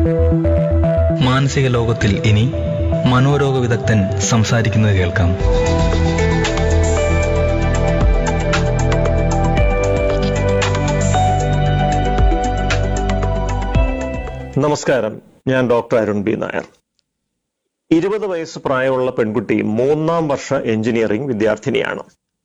മാനസിക ലോകത്തിൽ ഇനി മനോരോഗ വിദഗ്ധൻ സംസാരിക്കുന്നത് കേൾക്കാം നമസ്കാരം ഞാൻ ഡോക്ടർ അരുൺ ബി നായർ ഇരുപത് വയസ്സ് പ്രായമുള്ള പെൺകുട്ടി മൂന്നാം വർഷ എഞ്ചിനീയറിംഗ് വിദ്യാർത്ഥിനിയാണ്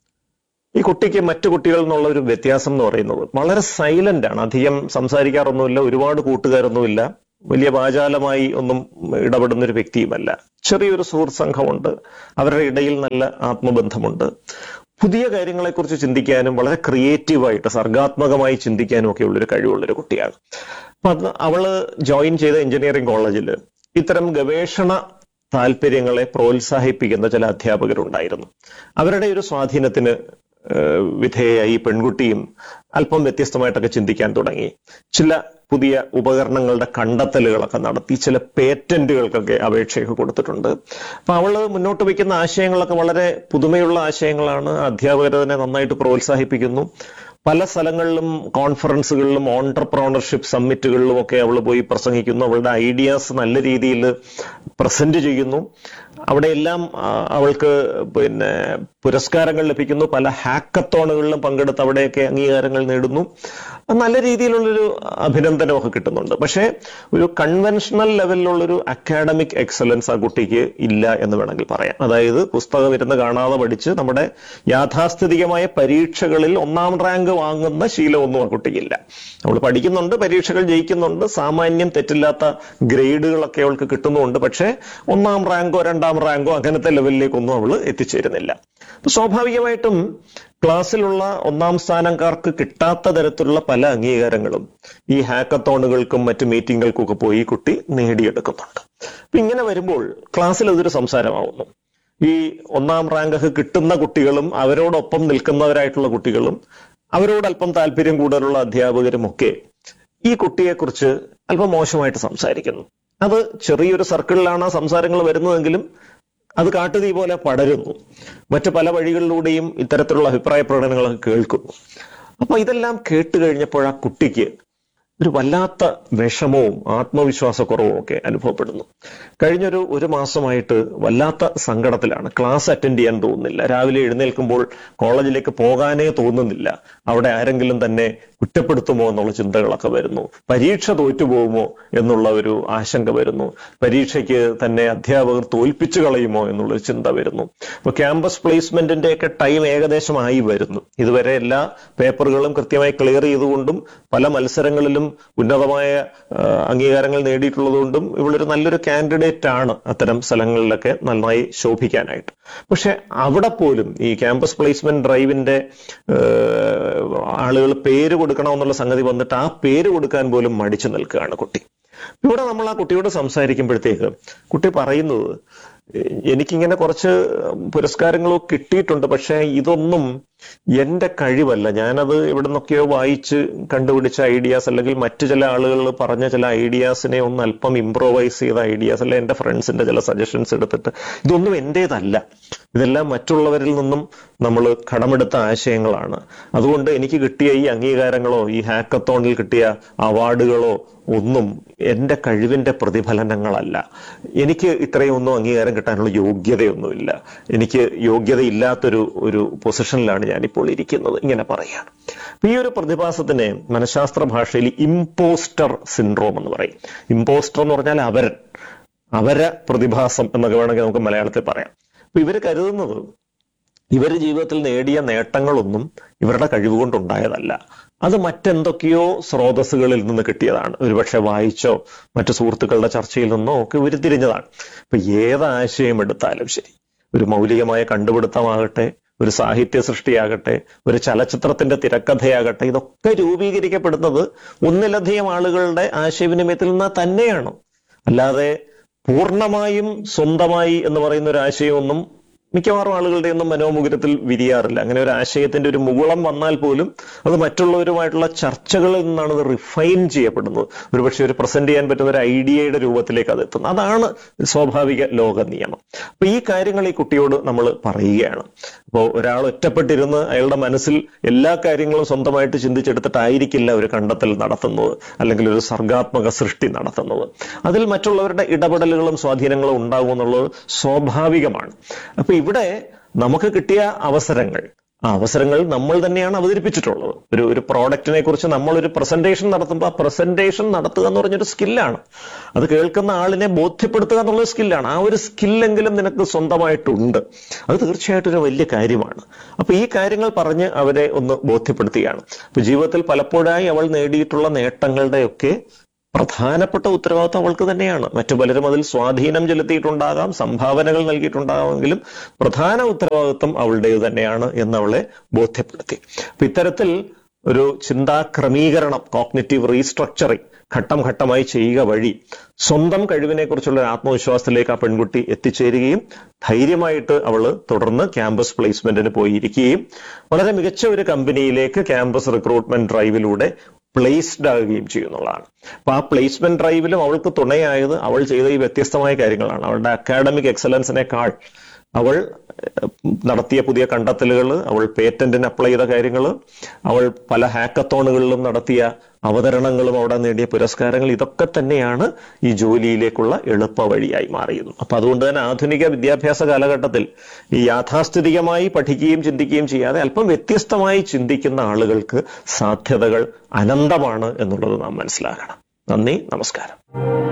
ഈ കുട്ടിക്ക് മറ്റു കുട്ടികളിൽ നിന്നുള്ള ഒരു വ്യത്യാസം എന്ന് പറയുന്നത് വളരെ സൈലന്റ് ആണ് അധികം സംസാരിക്കാറൊന്നുമില്ല ഒരുപാട് കൂട്ടുകാരൊന്നുമില്ല വലിയ വാചാലമായി ഒന്നും ഇടപെടുന്ന ഒരു വ്യക്തിയുമല്ല ചെറിയൊരു സുഹൃത്ത് സംഘമുണ്ട് അവരുടെ ഇടയിൽ നല്ല ആത്മബന്ധമുണ്ട് പുതിയ കാര്യങ്ങളെക്കുറിച്ച് ചിന്തിക്കാനും വളരെ ക്രിയേറ്റീവായിട്ട് സർഗാത്മകമായി ചിന്തിക്കാനും ഒക്കെ ഉള്ളൊരു കഴിവുള്ളൊരു കുട്ടിയാണ് അപ്പൊ അത് അവള് ജോയിൻ ചെയ്ത എഞ്ചിനീയറിംഗ് കോളേജിൽ ഇത്തരം ഗവേഷണ താല്പര്യങ്ങളെ പ്രോത്സാഹിപ്പിക്കുന്ന ചില അധ്യാപകരുണ്ടായിരുന്നു അവരുടെ ഒരു സ്വാധീനത്തിന് ഏഹ്, വിധേയയായി ഈ പെൺകുട്ടിയും അല്പം വ്യത്യസ്തമായിട്ടൊക്കെ ചിന്തിക്കാൻ തുടങ്ങി ചില പുതിയ ഉപകരണങ്ങളുടെ കണ്ടെത്തലുകളൊക്കെ നടത്തി ചില പേറ്റന്റുകൾക്കൊക്കെ അപേക്ഷയൊക്കെ കൊടുത്തിട്ടുണ്ട് അപ്പൊ അവള് മുന്നോട്ട് വയ്ക്കുന്ന ആശയങ്ങളൊക്കെ വളരെ പുതുമയുള്ള ആശയങ്ങളാണ് അധ്യാപകർ തന്നെ നന്നായിട്ട് പ്രോത്സാഹിപ്പിക്കുന്നു പല സ്ഥലങ്ങളിലും കോൺഫറൻസുകളിലും ഓൺടർപ്രോണർഷിപ്പ് സമ്മിറ്റുകളിലും ഒക്കെ അവൾ പോയി പ്രസംഗിക്കുന്നു അവളുടെ ഐഡിയാസ് നല്ല രീതിയിൽ പ്രസന്റ് ചെയ്യുന്നു അവിടെയെല്ലാം ആ, അവൾക്ക് പിന്നെ പുരസ്കാരങ്ങൾ ലഭിക്കുന്നു പല ഹാക്കത്തോണുകളിലും പങ്കെടുത്ത് അവിടെയൊക്കെ അംഗീകാരങ്ങൾ നേടുന്നു നല്ല രീതിയിലുള്ളൊരു അഭിനന്ദനമൊക്കെ കിട്ടുന്നുണ്ട് പക്ഷേ ഒരു കൺവെൻഷണൽ ലെവലിലുള്ളൊരു അക്കാഡമിക് എക്സലൻസ് ആ കുട്ടിക്ക് ഇല്ല എന്ന് വേണമെങ്കിൽ പറയാം അതായത് പുസ്തകം ഇരുന്ന് കാണാതെ പഠിച്ച് നമ്മുടെ യാഥാസ്ഥിതികമായ പരീക്ഷകളിൽ ഒന്നാം റാങ്ക് വാങ്ങുന്ന ശീലമൊന്നും ആ കുട്ടിക്കില്ല അവൾ പഠിക്കുന്നുണ്ട് പരീക്ഷകൾ ജയിക്കുന്നുണ്ട് സാമാന്യം തെറ്റില്ലാത്ത ഗ്രേഡുകളൊക്കെ അവൾക്ക് കിട്ടുന്നുണ്ട് പക്ഷേ ഒന്നാം റാങ്കോ രണ്ടാം റാങ്കോ അങ്ങനത്തെ ലെവലിലേക്കൊന്നും അവൾ എത്തിച്ചേരുന്നില്ല അപ്പൊ സ്വാഭാവികമായിട്ടും ക്ലാസ്സിലുള്ള ഒന്നാം സ്ഥാനക്കാർക്ക് കിട്ടാത്ത തരത്തിലുള്ള പല അംഗീകാരങ്ങളും ഈ ഹാക്കത്തോണുകൾക്കും മറ്റു മീറ്റിങ്ങുകൾക്കും ഒക്കെ പോയി ഈ കുട്ടി നേടിയെടുക്കുന്നുണ്ട് അപ്പൊ ഇങ്ങനെ വരുമ്പോൾ ക്ലാസ്സിൽ അതൊരു സംസാരമാവുന്നു ഈ ഒന്നാം റാങ്ക് ഒക്കെ കിട്ടുന്ന കുട്ടികളും അവരോടൊപ്പം നിൽക്കുന്നവരായിട്ടുള്ള കുട്ടികളും അവരോട് അല്പം താല്പര്യം കൂടുതലുള്ള അധ്യാപകരും ഒക്കെ ഈ കുട്ടിയെക്കുറിച്ച് അല്പം മോശമായിട്ട് സംസാരിക്കുന്നു അത് ചെറിയൊരു സർക്കിളിലാണ് ആ സംസാരങ്ങൾ വരുന്നതെങ്കിലും അത് കാട്ടുതീ പോലെ പടരുന്നു മറ്റു പല വഴികളിലൂടെയും ഇത്തരത്തിലുള്ള അഭിപ്രായ പ്രകടനങ്ങളൊക്കെ കേൾക്കുന്നു അപ്പൊ ഇതെല്ലാം കേട്ട് കഴിഞ്ഞപ്പോൾ ആ കുട്ടിക്ക് ഒരു വല്ലാത്ത വിഷമവും ആത്മവിശ്വാസക്കുറവും ഒക്കെ അനുഭവപ്പെടുന്നു കഴിഞ്ഞൊരു ഒരു മാസമായിട്ട് വല്ലാത്ത സങ്കടത്തിലാണ് ക്ലാസ് അറ്റൻഡ് ചെയ്യാൻ തോന്നുന്നില്ല രാവിലെ എഴുന്നേൽക്കുമ്പോൾ കോളേജിലേക്ക് പോകാനേ തോന്നുന്നില്ല അവിടെ ആരെങ്കിലും തന്നെ കുറ്റപ്പെടുത്തുമോ എന്നുള്ള ചിന്തകളൊക്കെ വരുന്നു പരീക്ഷ തോറ്റുപോകുമോ എന്നുള്ള ഒരു ആശങ്ക വരുന്നു പരീക്ഷയ്ക്ക് തന്നെ അധ്യാപകർ തോൽപ്പിച്ചു കളയുമോ എന്നുള്ളൊരു ചിന്ത വരുന്നു അപ്പൊ ക്യാമ്പസ് പ്ലേസ്മെന്റിന്റെ ഒക്കെ ടൈം ഏകദേശമായി വരുന്നു ഇതുവരെ എല്ലാ പേപ്പറുകളും കൃത്യമായി ക്ലിയർ ചെയ്തുകൊണ്ടും പല മത്സരങ്ങളിലും ഉന്നതമായ ആ, അംഗീകാരങ്ങൾ നേടിയിട്ടുള്ളതുകൊണ്ടും ഇവളൊരു നല്ലൊരു കാൻഡിഡേറ്റ് ആണ് അത്തരം സ്ഥലങ്ങളിലൊക്കെ നന്നായി ശോഭിക്കാനായിട്ട് പക്ഷെ അവിടെ പോലും ഈ ക്യാമ്പസ് പ്ലേസ്മെന്റ് ഡ്രൈവിന്റെ ആളുകൾ പേര് കൊടുക്കണമെന്നുള്ള സംഗതി വന്നിട്ട് ആ പേര് കൊടുക്കാൻ പോലും മടിച്ചു നിൽക്കുകയാണ് കുട്ടി ഇവിടെ നമ്മൾ ആ കുട്ടിയോട് സംസാരിക്കുമ്പോഴത്തേക്ക് കുട്ടി പറയുന്നത് "എ- എനിക്കിങ്ങനെ കുറച്ച് പുരസ്കാരങ്ങളോ കിട്ടിയിട്ടുണ്ട് പക്ഷെ ഇതൊന്നും എന്റെ കഴിവല്ല ഞാനത് എവിടെ നിന്നൊക്കെയോ വായിച്ച് കണ്ടുപിടിച്ച ഐഡിയാസ് അല്ലെങ്കിൽ മറ്റു ചില ആളുകൾ പറഞ്ഞ ചില ഐഡിയാസിനെ ഒന്ന് അല്പം ഇംപ്രോവൈസ് ചെയ്ത ഐഡിയാസ് അല്ലെ എന്റെ ഫ്രണ്ട്സിന്റെ ചില സജഷൻസ് എടുത്തിട്ട് ഇതൊന്നും എന്റേതല്ല ഇതെല്ലാം മറ്റുള്ളവരിൽ നിന്നും നമ്മൾ കടമെടുത്ത ആശയങ്ങളാണ് അതുകൊണ്ട് എനിക്ക് കിട്ടിയ ഈ അംഗീകാരങ്ങളോ ഈ ഹാക്കത്തോണിൽ കിട്ടിയ അവാർഡുകളോ ഒന്നും എന്റെ കഴിവിന്റെ പ്രതിഫലനങ്ങളല്ല എനിക്ക് ഇത്രയൊന്നും അംഗീകാരം കിട്ടാനുള്ള യോഗ്യതയൊന്നുമില്ല എനിക്ക് യോഗ്യതയില്ലാത്തൊരു ഒരു പൊസിഷനിലാണ് ഞാനിപ്പോൾ ഇരിക്കുന്നത് ഇങ്ങനെ പറയാണ് അപ്പൊ ഈ ഒരു പ്രതിഭാസത്തിനെ മനഃശാസ്ത്ര ഭാഷയിൽ ഇമ്പോസ്റ്റർ സിൻഡ്രോം എന്ന് പറയും ഇമ്പോസ്റ്റർ എന്ന് പറഞ്ഞാൽ അവരൻ അവര പ്രതിഭാസം എന്നൊക്കെ വേണമെങ്കിൽ നമുക്ക് മലയാളത്തിൽ പറയാം അപ്പൊ ഇവര് കരുതുന്നത് ഇവർ ജീവിതത്തിൽ നേടിയ നേട്ടങ്ങളൊന്നും ഇവരുടെ കഴിവ് കൊണ്ടുണ്ടായതല്ല അത് മറ്റെന്തൊക്കെയോ സ്രോതസ്സുകളിൽ നിന്ന് കിട്ടിയതാണ് ഒരുപക്ഷെ വായിച്ചോ മറ്റു സുഹൃത്തുക്കളുടെ ചർച്ചയിൽ നിന്നോ ഒക്കെ ഉരുത്തിരിഞ്ഞതാണ് ഇപ്പൊ ഏത് ആശയം എടുത്താലും ശരി ഒരു മൗലികമായ കണ്ടുപിടുത്തമാകട്ടെ ഒരു സാഹിത്യ സൃഷ്ടിയാകട്ടെ ഒരു ചലച്ചിത്രത്തിന്റെ തിരക്കഥയാകട്ടെ ഇതൊക്കെ രൂപീകരിക്കപ്പെടുന്നത് ഒന്നിലധികം ആളുകളുടെ ആശയവിനിമയത്തിൽ നിന്ന് തന്നെയാണ് അല്ലാതെ പൂർണ്ണമായും സ്വന്തമായി എന്ന് പറയുന്ന ഒരു ആശയമൊന്നും മിക്കവാറും ആളുകളുടെ ഒന്നും മനോമുഖരത്തിൽ വിരിയാറില്ല അങ്ങനെ ഒരു ആശയത്തിന്റെ ഒരു മുകുളം വന്നാൽ പോലും അത് മറ്റുള്ളവരുമായിട്ടുള്ള ചർച്ചകളിൽ നിന്നാണ് അത് റിഫൈൻ ചെയ്യപ്പെടുന്നത് ഒരുപക്ഷെ ഒരു പ്രസന്റ് ചെയ്യാൻ പറ്റുന്ന ഒരു ഐഡിയയുടെ രൂപത്തിലേക്ക് അത് എത്തുന്നത് അതാണ് സ്വാഭാവിക ലോക നിയമം അപ്പൊ ഈ കാര്യങ്ങൾ ഈ കുട്ടിയോട് നമ്മൾ പറയുകയാണ് അപ്പോൾ ഒരാൾ ഒറ്റപ്പെട്ടിരുന്ന് അയാളുടെ മനസ്സിൽ എല്ലാ കാര്യങ്ങളും സ്വന്തമായിട്ട് ചിന്തിച്ചെടുത്തിട്ടായിരിക്കില്ല ഒരു കണ്ടെത്തൽ നടത്തുന്നത് അല്ലെങ്കിൽ ഒരു സർഗാത്മക സൃഷ്ടി നടത്തുന്നത് അതിൽ മറ്റുള്ളവരുടെ ഇടപെടലുകളും സ്വാധീനങ്ങളും ഉണ്ടാകും എന്നുള്ളത് സ്വാഭാവികമാണ് അപ്പൊ ഇവിടെ നമുക്ക് കിട്ടിയ അവസരങ്ങൾ ആ അവസരങ്ങൾ നമ്മൾ തന്നെയാണ് അവതരിപ്പിച്ചിട്ടുള്ളത് ഒരു ഒരു പ്രോഡക്റ്റിനെ കുറിച്ച് നമ്മൾ ഒരു പ്രസന്റേഷൻ നടത്തുമ്പോൾ ആ പ്രസന്റേഷൻ നടത്തുക എന്ന് പറഞ്ഞൊരു സ്കില്ലാണ് അത് കേൾക്കുന്ന ആളിനെ ബോധ്യപ്പെടുത്തുക എന്നുള്ള സ്കില്ലാണ് ആ ഒരു സ്കില്ലെങ്കിലും നിനക്ക് സ്വന്തമായിട്ടുണ്ട് അത് തീർച്ചയായിട്ടും ഒരു വലിയ കാര്യമാണ് അപ്പൊ ഈ കാര്യങ്ങൾ പറഞ്ഞ് അവരെ ഒന്ന് ബോധ്യപ്പെടുത്തുകയാണ് അപ്പൊ ജീവിതത്തിൽ പലപ്പോഴായി അവൾ നേടിയിട്ടുള്ള നേട്ടങ്ങളുടെയൊക്കെ പ്രധാനപ്പെട്ട ഉത്തരവാദിത്വം അവൾക്ക് തന്നെയാണ് മറ്റു പലരും അതിൽ സ്വാധീനം ചെലുത്തിയിട്ടുണ്ടാകാം സംഭാവനകൾ നൽകിയിട്ടുണ്ടാകാമെങ്കിലും പ്രധാന ഉത്തരവാദിത്വം അവളുടേത് തന്നെയാണ് എന്ന് അവളെ ബോധ്യപ്പെടുത്തി അപ്പൊ ഇത്തരത്തിൽ ഒരു ചിന്താ ക്രമീകരണം കോഗ്നിറ്റീവ് റീസ്ട്രക്ചറിങ് ഘട്ടം ഘട്ടമായി ചെയ്യുക വഴി സ്വന്തം കഴിവിനെ കുറിച്ചുള്ള ഒരു ആത്മവിശ്വാസത്തിലേക്ക് ആ പെൺകുട്ടി എത്തിച്ചേരുകയും ധൈര്യമായിട്ട് അവൾ തുടർന്ന് ക്യാമ്പസ് പ്ലേസ്മെന്റിന് പോയിരിക്കുകയും വളരെ മികച്ച ഒരു കമ്പനിയിലേക്ക് ക്യാമ്പസ് റിക്രൂട്ട്മെന്റ് ഡ്രൈവിലൂടെ പ്ലേസ്ഡ് ആകുകയും ചെയ്യുന്നുള്ളതാണ് അപ്പൊ ആ പ്ലേസ്മെന്റ് ഡ്രൈവിലും അവൾക്ക് തുണയായത് അവൾ ചെയ്ത ഈ വ്യത്യസ്തമായ കാര്യങ്ങളാണ് അവളുടെ അക്കാഡമിക് എക്സലൻസിനേക്കാൾ അവൾ നടത്തിയ പുതിയ കണ്ടെത്തലുകൾ അവൾ പേറ്റന്റിന് അപ്ലൈ ചെയ്ത കാര്യങ്ങൾ അവൾ പല ഹാക്കത്തോണുകളിലും നടത്തിയ അവതരണങ്ങളും അവിടെ നേടിയ പുരസ്കാരങ്ങൾ ഇതൊക്കെ തന്നെയാണ് ഈ ജോലിയിലേക്കുള്ള എളുപ്പ വഴിയായി മാറിയത് അപ്പൊ അതുകൊണ്ട് തന്നെ ആധുനിക വിദ്യാഭ്യാസ കാലഘട്ടത്തിൽ ഈ യാഥാസ്ഥിതികമായി പഠിക്കുകയും ചിന്തിക്കുകയും ചെയ്യാതെ അല്പം വ്യത്യസ്തമായി ചിന്തിക്കുന്ന ആളുകൾക്ക് സാധ്യതകൾ അനന്തമാണ് എന്നുള്ളത് നാം മനസ്സിലാക്കണം നന്ദി നമസ്കാരം